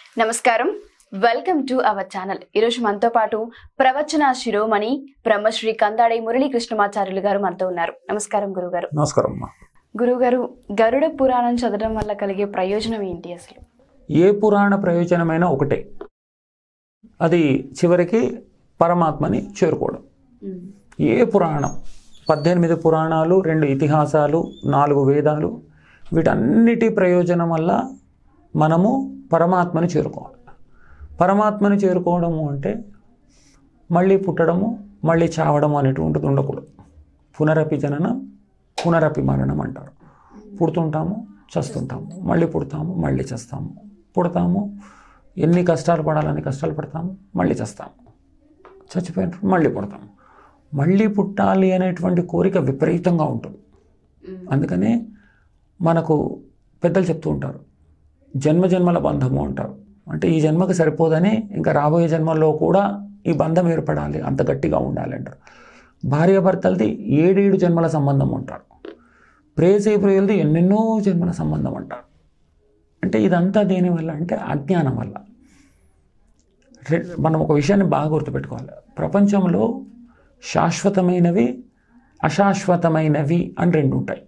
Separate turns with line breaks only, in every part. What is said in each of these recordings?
నమస్కారం welcome to our channel ఈరోజు మనతో పాటు ప్రవచన శిరోమణి బ్రహ్మశ్రీ కందాడి మురళీ కృష్ణమాచార్యులు గారు మనతో ఉన్నారు నమస్కారం గురుగారు
నమస్కారం అమ్మా
గురుగారు గరుడ పురాణం చదవడం వల్ల కలిగే ప్రయోజనం ఏంటి అసలు
ఏ పురాణ ప్రయోజనమైనా ఒకటే అది చివరికి పరమాత్మని చేరుకోవడం ఏ పురాణం పద్దెనిమిది పురాణాలు రెండు ఇతిహాసాలు నాలుగు వేదాలు వీటన్నిటి ప్రయోజనం వల్ల మనము పరమాత్మని చేరుకోవాలి పరమాత్మని చేరుకోవడము అంటే మళ్ళీ పుట్టడము మళ్ళీ చావడము అనేటువంటిది ఉండకూడదు పునరపి జననం పునరపి మరణం అంటారు పుడుతుంటాము చస్తుంటాము మళ్ళీ పుడతాము మళ్ళీ చస్తాము పుడతాము ఎన్ని కష్టాలు పడాలని కష్టాలు పడతాము మళ్ళీ చస్తాము చచ్చిపోయినప్పుడు మళ్ళీ పుడతాము మళ్ళీ పుట్టాలి అనేటువంటి కోరిక విపరీతంగా ఉంటుంది అందుకనే మనకు పెద్దలు చెప్తూ ఉంటారు జన్మ జన్మల బంధము అంటారు అంటే ఈ జన్మకి సరిపోదని ఇంకా రాబోయే జన్మల్లో కూడా ఈ బంధం ఏర్పడాలి అంత గట్టిగా ఉండాలి అంటారు భార్యాభర్తలది ఏడేడు జన్మల సంబంధం అంటారు ప్రేసే ప్రియులది ఎన్నెన్నో జన్మల సంబంధం అంటారు అంటే ఇదంతా దేనివల్ల అంటే అజ్ఞానం వల్ల రె- మనం ఒక విషయాన్ని బాగా గుర్తుపెట్టుకోవాలి ప్రపంచంలో శాశ్వతమైనవి అశాశ్వతమైనవి అని రెండు ఉంటాయి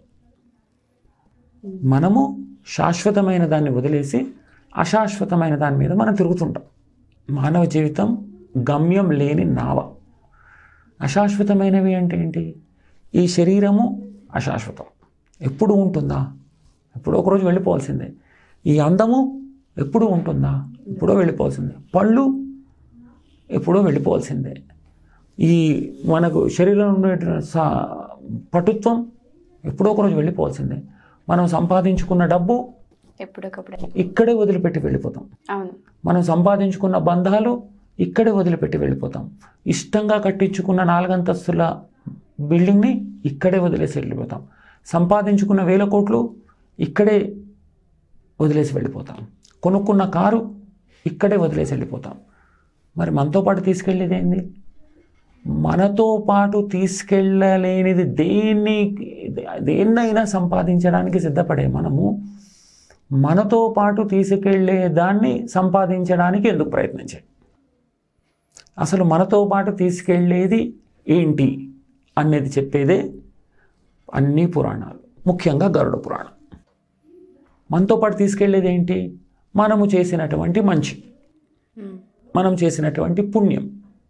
మనము శాశ్వతమైన దాన్ని వదిలేసి అశాశ్వతమైన దాని మీద మనం తిరుగుతుంటాం మానవ జీవితం గమ్యం లేని నావ అశాశ్వతమైనవి అంటే ఏంటి ఈ శరీరము అశాశ్వతం ఎప్పుడు ఉంటుందా ఎప్పుడో ఒకరోజు వెళ్ళిపోవాల్సిందే ఈ అందము ఎప్పుడు ఉంటుందా ఎప్పుడో వెళ్ళిపోవాల్సిందే పళ్ళు ఎప్పుడో వెళ్ళిపోవాల్సిందే ఈ మనకు శరీరంలో ఉండే సా పటుత్వం ఎప్పుడో ఒకరోజు వెళ్ళిపోవాల్సిందే మనం సంపాదించుకున్న డబ్బు
ఎప్పుడొకప్పుడు
ఇక్కడే వదిలిపెట్టి వెళ్ళిపోతాం
అవును
మనం సంపాదించుకున్న బంధాలు ఇక్కడే వదిలిపెట్టి వెళ్ళిపోతాం ఇష్టంగా కట్టించుకున్న నాలుగంతస్తుల బిల్డింగ్ని ఇక్కడే వదిలేసి వెళ్ళిపోతాం సంపాదించుకున్న వేల కోట్లు ఇక్కడే వదిలేసి వెళ్ళిపోతాం కొనుక్కున్న కారు ఇక్కడే వదిలేసి వెళ్ళిపోతాం మరి మనతో పాటు తీసుకెళ్ళేది ఏంది మనతో పాటు తీసుకెళ్ళలేనిది దేన్ని దేన్నైనా సంపాదించడానికి సిద్ధపడే మనము మనతో పాటు తీసుకెళ్లే దాన్ని సంపాదించడానికి ఎందుకు ప్రయత్నించాయి అసలు మనతో పాటు తీసుకెళ్ళేది ఏంటి అనేది చెప్పేదే అన్ని పురాణాలు ముఖ్యంగా గరుడ పురాణం మనతో పాటు తీసుకెళ్ళేది ఏంటి మనము చేసినటువంటి మంచి
ఉమ్.
మనం చేసినటువంటి పుణ్యం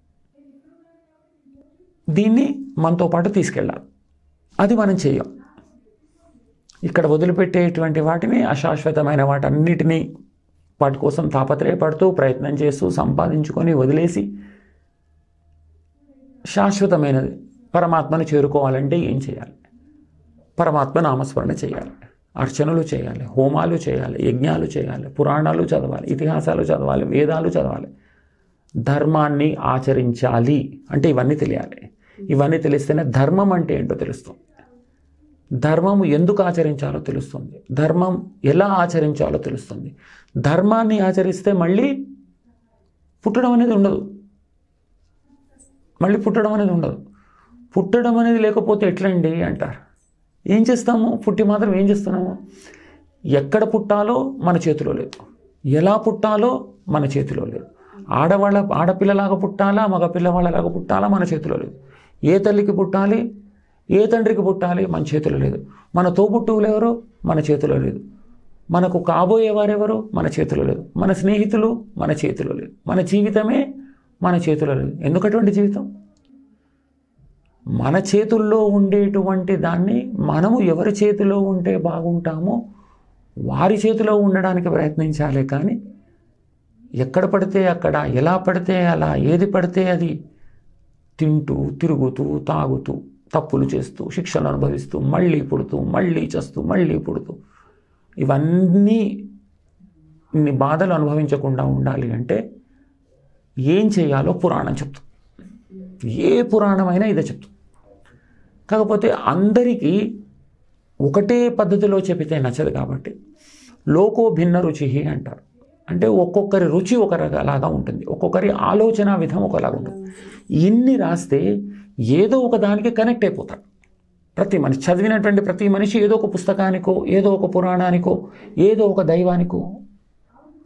దీన్ని మనతో పాటు తీసుకెళ్ళాలి అది మనం చేయం ఇక్కడ వదిలిపెట్టేటువంటి వాటిని అశాశ్వతమైన వాటన్నిటినీ వాటి కోసం తాపత్రయపడుతూ ప్రయత్నం చేస్తూ సంపాదించుకొని వదిలేసి శాశ్వతమైనది పరమాత్మను చేరుకోవాలంటే ఏం చేయాలి పరమాత్మ నామస్మరణ చేయాలి అర్చనలు చేయాలి హోమాలు చేయాలి యజ్ఞాలు చేయాలి పురాణాలు చదవాలి ఇతిహాసాలు చదవాలి వేదాలు చదవాలి ధర్మాన్ని ఆచరించాలి అంటే ఇవన్నీ తెలియాలి ఇవన్నీ తెలిస్తేనే ధర్మం అంటే ఏంటో తెలుస్తుంది ధర్మము ఎందుకు ఆచరించాలో తెలుస్తుంది ధర్మం ఎలా ఆచరించాలో తెలుస్తుంది ధర్మాన్ని ఆచరిస్తే మళ్ళీ పుట్టడం అనేది ఉండదు మళ్ళీ పుట్టడం అనేది ఉండదు పుట్టడం అనేది లేకపోతే ఎట్లండి అంటారు ఏం చేస్తాము పుట్టి మాత్రం ఏం చేస్తున్నాము ఎక్కడ పుట్టాలో మన చేతిలో లేదు ఎలా పుట్టాలో మన చేతిలో లేదు ఆడవాళ్ళ ఆడపిల్లలాగా పుట్టాలా మగ పిల్లవాళ్ళలాగా పుట్టాలా మన చేతిలో లేదు ఏ తల్లికి పుట్టాలి ఏ తండ్రికి పుట్టాలి మన చేతిలో లేదు మన తోబుట్టువులు ఎవరు మన చేతిలో లేదు మనకు కాబోయే వారెవరు మన చేతిలో లేదు మన స్నేహితులు మన చేతిలో లేదు మన జీవితమే మన చేతిలో లేదు ఎందుకటువంటి జీవితం మన చేతుల్లో ఉండేటువంటి దాన్ని మనము ఎవరి చేతిలో ఉంటే బాగుంటామో వారి చేతిలో ఉండడానికి ప్రయత్నించాలి కానీ ఎక్కడ పడితే అక్కడ ఎలా పడితే అలా ఏది పడితే అది తింటూ తిరుగుతూ తాగుతూ తప్పులు చేస్తూ శిక్షలు అనుభవిస్తూ మళ్ళీ పుడుతూ మళ్ళీ చేస్తూ మళ్ళీ పుడుతూ ఇవన్నీ ఇన్ని బాధలు అనుభవించకుండా ఉండాలి అంటే ఏం చేయాలో పురాణం చెప్తుంది ఏ పురాణమైనా ఇదే చెప్తుంది కాకపోతే అందరికీ ఒకటే పద్ధతిలో చెబితే నచ్చదు కాబట్టి లోకో భిన్న రుచి అంటారు అంటే ఒక్కొక్కరి రుచి ఒక రకలాగా ఉంటుంది ఒక్కొక్కరి ఆలోచన విధం ఒకలాగా ఉంటుంది ఇన్ని రాస్తే ఏదో ఒక దానికి కనెక్ట్ అయిపోతాడు ప్రతి మనిషి చదివినటువంటి ప్రతి మనిషి ఏదో ఒక పుస్తకానికో ఏదో ఒక పురాణానికో ఏదో ఒక దైవానికో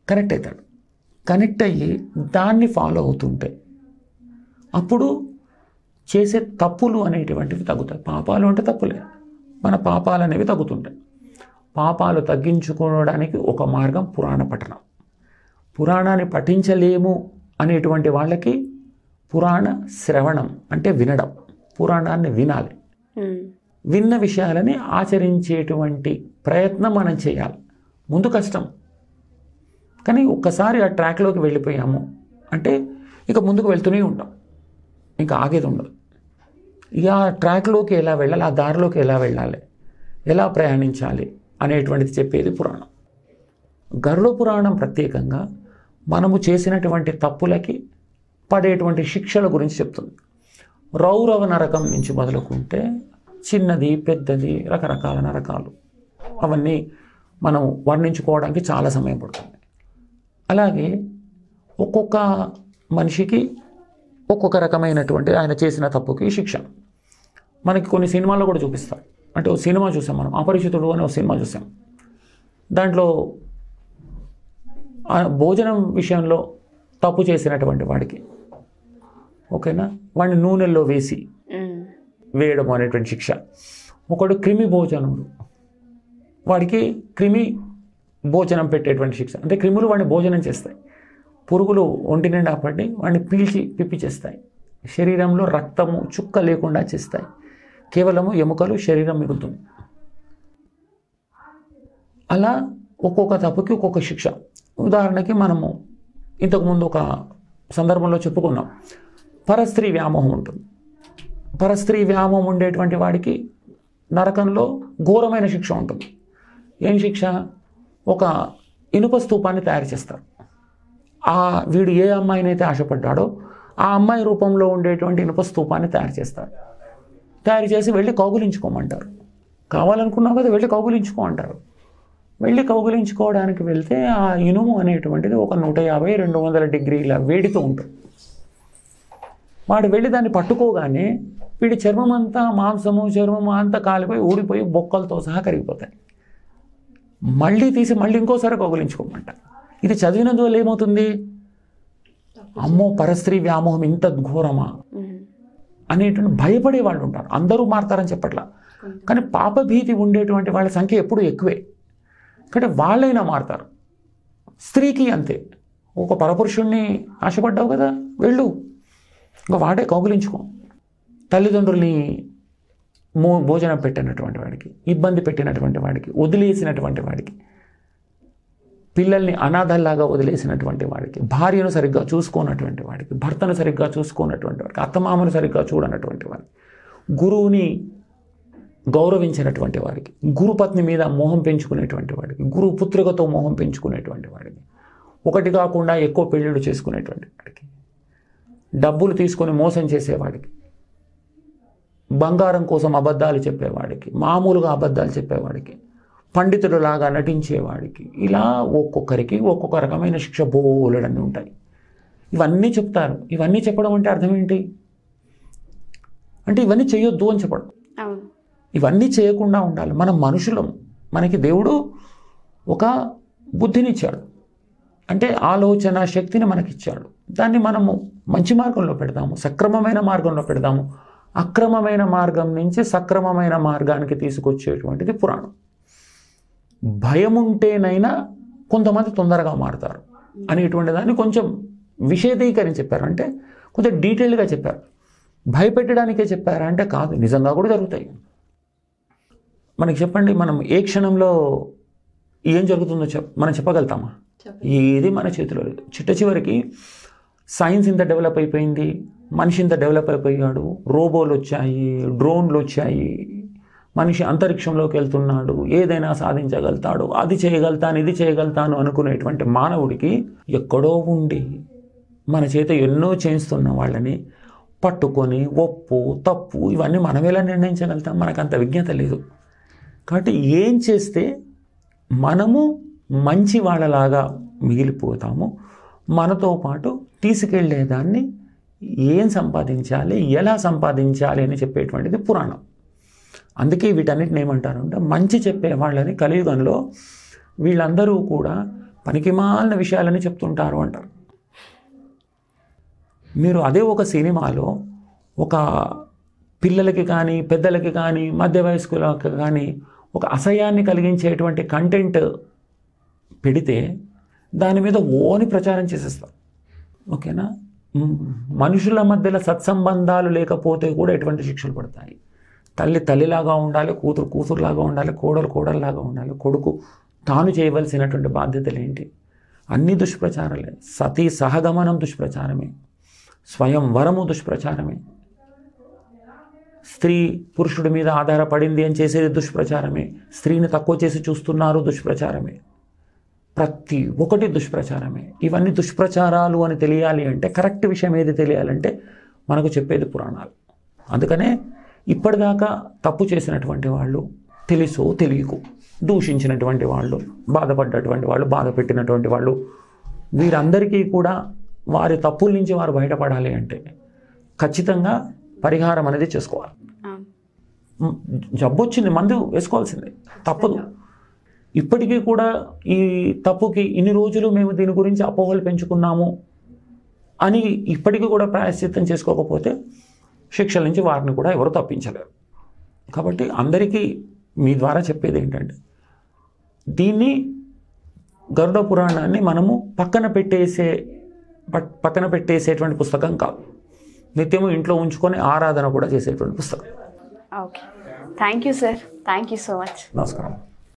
కనెక్ట్ అవుతాడు కనెక్ట్ అయ్యి దాన్ని ఫాలో అవుతుంటే అప్పుడు చేసే తప్పులు అనేటువంటివి తగ్గుతాయి పాపాలు అంటే తప్పులే మన పాపాలు అనేవి తగ్గుతుంటాయి పాపాలు తగ్గించుకోవడానికి ఒక మార్గం పురాణ పఠనం పురాణాన్ని పఠించలేము అనేటువంటి వాళ్ళకి పురాణ శ్రవణం అంటే వినడం పురాణాన్ని వినాలి
ఉమ్,
విన్న విషయాలని ఆచరించేటువంటి ప్రయత్నం మనం చేయాలి ముందు కష్టం కానీ ఒక్కసారి ఆ ట్రాక్లోకి వెళ్ళిపోయాము అంటే ఇక ముందుకు వెళ్తూనే ఉంటాం ఇంకా ఆగేది ఉండదు ఇక ఆ ట్రాక్లోకి ఎలా వెళ్ళాలి ఆ దారిలోకి ఎలా వెళ్ళాలి ఎలా ప్రయాణించాలి అనేటువంటిది చెప్పేది పురాణం గరుడ పురాణం ప్రత్యేకంగా మనము చేసినటువంటి తప్పులకి పడేటువంటి శిక్షల గురించి చెప్తుంది రౌరవ నరకం నుంచి మొదలుకుంటే చిన్నది పెద్దది రకరకాల నరకాలు అవన్నీ మనం వర్ణించుకోవడానికి చాలా సమయం పడుతుంది అలాగే ఒక్కొక్క మనిషికి ఒక్కొక్క రకమైనటువంటి ఆయన చేసిన తప్పుకి శిక్ష మనకి కొన్ని సినిమాల్లో కూడా చూపిస్తారు అంటే ఒక సినిమా చూసాం మనం అపరిచితుడు అని ఒక సినిమా చూసాం దాంట్లో ఆ భోజనం విషయంలో తప్పు చేసినటువంటి వాడికి ఓకేనా వాడిని నూనెల్లో వేసి
ఉమ్,
వేయడం అనేటువంటి శిక్ష ఒకడు క్రిమి భోజనముడు వాడికి క్రిమి భోజనం పెట్టేటువంటి శిక్ష అంటే క్రిములు వాడిని భోజనం చేస్తాయి పురుగులు ఒంటి నిండా పడి వాడిని పీల్చి పిప్పి చేస్తాయి శరీరంలో రక్తము చుక్క లేకుండా చేస్తాయి కేవలము ఎముకలు శరీరం మిగులుతుంది అలా ఒక్కొక్క తప్పుకి ఒక్కొక్క శిక్ష ఉదాహరణకి మనము ఇంతకుముందు ఒక సందర్భంలో చెప్పుకున్నాం పరస్త్రీ వ్యామోహం ఉంటుంది పరస్త్రీ వ్యామోహం ఉండేటువంటి వాడికి నరకంలో ఘోరమైన శిక్ష ఉంటుంది ఏం శిక్ష ఒక ఇనుప స్తూపాన్ని తయారు చేస్తారు ఆ వీడు ఏ అమ్మాయినైతే ఆశపడ్డాడో ఆ అమ్మాయి రూపంలో ఉండేటువంటి ఇనుప స్తూపాన్ని తయారు చేస్తారు తయారు చేసి వెళ్ళి కౌగులించుకోమంటారు కావాలనుకున్నావు కదా వెళ్ళి కౌగులించుకో అంటారు వెళ్ళి కౌగులించుకోవడానికి వెళ్తే ఆ ఇనుము అనేటువంటిది ఒక నూట యాభై రెండు వందల డిగ్రీల వేడితో ఉంటుంది వాడు వెళ్ళి దాన్ని పట్టుకోగానే వీడి చర్మం అంతా మాంసము చర్మము అంతా కాలిపోయి ఊడిపోయి బొక్కలతో సహా కరిగిపోతాయి మళ్ళీ తీసి మళ్ళీ ఇంకోసారి కౌగులించుకోమంట ఇది చదివినందువల్ల ఏమవుతుంది అమ్మో పరస్త్రీ వ్యామోహం ఇంత ఘోరమా
ఉమ్,
అనేటువంటి భయపడే వాళ్ళు ఉంటారు అందరూ మారతారని చెప్పట్లా కానీ పాపభీతి ఉండేటువంటి వాళ్ళ సంఖ్య ఎప్పుడూ ఎక్కువే కానీ వాళ్ళైనా మారతారు స్త్రీకి అంతే ఒక పరపురుషుణ్ణి ఆశపడ్డావు కదా వెళ్ళు ఇంకా వాడే కౌగులించుకో తల్లిదండ్రుల్ని మో భోజనం పెట్టినటువంటి వాడికి ఇబ్బంది పెట్టినటువంటి వాడికి వదిలేసినటువంటి వాడికి పిల్లల్ని అనాథల్లాగా వదిలేసినటువంటి వాడికి భార్యను సరిగ్గా చూసుకోనటువంటి వాడికి భర్తను సరిగ్గా చూసుకోనటువంటి వాడికి అత్తమామను సరిగ్గా చూడనటువంటి వాడికి గురువుని గౌరవించినటువంటి వాడికి గురుపత్ని మీద మోహం పెంచుకునేటువంటి వాడికి గురు పుత్రికతో మోహం పెంచుకునేటువంటి వాడికి ఒకటి కాకుండా ఎక్కువ పెళ్ళిళ్ళు చేసుకునేటువంటి వాడికి డబ్బులు తీసుకొని మోసం చేసేవాడికి బంగారం కోసం అబద్ధాలు చెప్పేవాడికి మామూలుగా అబద్ధాలు చెప్పేవాడికి పండితుడులాగా నటించేవాడికి ఇలా ఒక్కొక్కరికి ఒక్కొక్క రకమైన శిక్ష బోలెడన్ని ఉంటాయి ఇవన్నీ చెప్తారు ఇవన్నీ చెప్పడం అంటే అర్థం ఏంటి అంటే ఇవన్నీ చేయొద్దు అని చెప్పడం
అవును
ఇవన్నీ చేయకుండా ఉండాలి మనం మనుషులం మనకి దేవుడు ఒక బుద్ధినిచ్చాడు అంటే ఆలోచన శక్తిని మనకిచ్చాడు దాన్ని మనము మంచి మార్గంలో పెడదాము సక్రమమైన మార్గంలో పెడదాము అక్రమమైన మార్గం నుంచి సక్రమమైన మార్గానికి తీసుకొచ్చేటువంటిది పురాణం భయం ఉంటేనైనా కొంతమంది తొందరగా మారుతారు అనేటువంటి దాన్ని కొంచెం విషేదీకరించి చెప్పారు అంటే కొంచెం డీటెయిల్గా చెప్పారు భయపెట్టడానికే చెప్పారా అంటే కాదు నిజంగా కూడా జరుగుతాయి మనకి చెప్పండి మనం ఏ క్షణంలో ఏం జరుగుతుందో చెప్ మనం చెప్పగలుగుతామా ఏది మన చేతిలో లేదు చిట్ట చివరికి సైన్స్ ఇంత డెవలప్ అయిపోయింది మనిషి ఇంత డెవలప్ అయిపోయాడు రోబోలు వచ్చాయి డ్రోన్లు వచ్చాయి మనిషి అంతరిక్షంలోకి వెళ్తున్నాడు ఏదైనా సాధించగలుగుతాడు అది చేయగలుగుతాను ఇది చేయగలుగుతాను అనుకునేటువంటి మానవుడికి ఎక్కడో ఉండి మన చేత ఎన్నో చేయిస్తున్న వాళ్ళని పట్టుకొని ఒప్పు తప్పు ఇవన్నీ మనం ఎలా నిర్ణయించగలుగుతాం మనకు అంత విజ్ఞత లేదు కాబట్టి ఏం చేస్తే మనము మంచి వాళ్ళలాగా మిగిలిపోతాము మనతో పాటు తీసుకెళ్లేదాన్ని ఏం సంపాదించాలి ఎలా సంపాదించాలి అని చెప్పేటువంటిది పురాణం అందుకే వీటన్నిటిని ఏమంటారు అంటే మంచి చెప్పే వాళ్ళని కలియుగంలో వీళ్ళందరూ కూడా పనికిమాలిన విషయాలని చెప్తుంటారు అంటారు మీరు అదే ఒక సినిమాలో ఒక పిల్లలకి కానీ పెద్దలకి కానీ మధ్య వయస్కులకు కానీ ఒక అసహ్యాన్ని కలిగించేటువంటి కంటెంట్ పెడితే దాని మీద ఓని ప్రచారం చేసేస్తాం ఓకేనా మ్, మనుషుల మధ్యలో సత్సంబంధాలు లేకపోతే కూడా ఎటువంటి శిక్షలు పడతాయి తల్లి తల్లిలాగా ఉండాలి కూతురు కూతురులాగా ఉండాలి కోడలు కోడల్లాగా ఉండాలి కొడుకు తాను చేయవలసినటువంటి బాధ్యతలు ఏంటి అన్ని దుష్ప్రచారాలే సతీ సహగమనం దుష్ప్రచారమే స్వయం వరము దుష్ప్రచారమే స్త్రీ పురుషుడి మీద ఆధారపడింది అని చేసేది దుష్ప్రచారమే స్త్రీని తక్కువ చేసి చూస్తున్నారు దుష్ప్రచారమే ప్రతి ఒకటి దుష్ప్రచారమే ఇవన్నీ దుష్ప్రచారాలు అని తెలియాలి అంటే కరెక్ట్ విషయం ఏది తెలియాలంటే మనకు చెప్పేది పురాణాలు అందుకనే ఇప్పటిదాకా తప్పు చేసినటువంటి వాళ్ళు తెలుసో తెలియకు దూషించినటువంటి వాళ్ళు బాధపడ్డటువంటి వాళ్ళు బాధ పెట్టినటువంటి వాళ్ళు వీరందరికీ కూడా వారి తప్పుల నుంచి వారు బయటపడాలి అంటే ఖచ్చితంగా పరిహారం అనేది చేసుకోవాలి
అవును.
మ్, జబ్బు వచ్చింది మందు వేసుకోవాల్సిందే తప్పదు ఇప్పటికీ కూడా ఈ తప్పుకి ఇన్ని రోజులు మేము దీని గురించి అపోహలు పెంచుకున్నాము అని ఇప్పటికీ కూడా ప్రాయశ్చిత్తం చేసుకోకపోతే శిక్షల నుంచి వారిని కూడా ఎవరు తప్పించలేరు కాబట్టి అందరికీ మీ ద్వారా చెప్పేది ఏంటంటే దీన్ని గరుడ పురాణాన్ని మనము పక్కన పెట్టేసే పట్- పక్కన పెట్టేసేటువంటి పుస్తకం కాదు నిత్యము ఇంట్లో ఉంచుకొని ఆరాధన కూడా చేసేటువంటి పుస్తకం
okay thank you sir thank you so much
నమస్కారం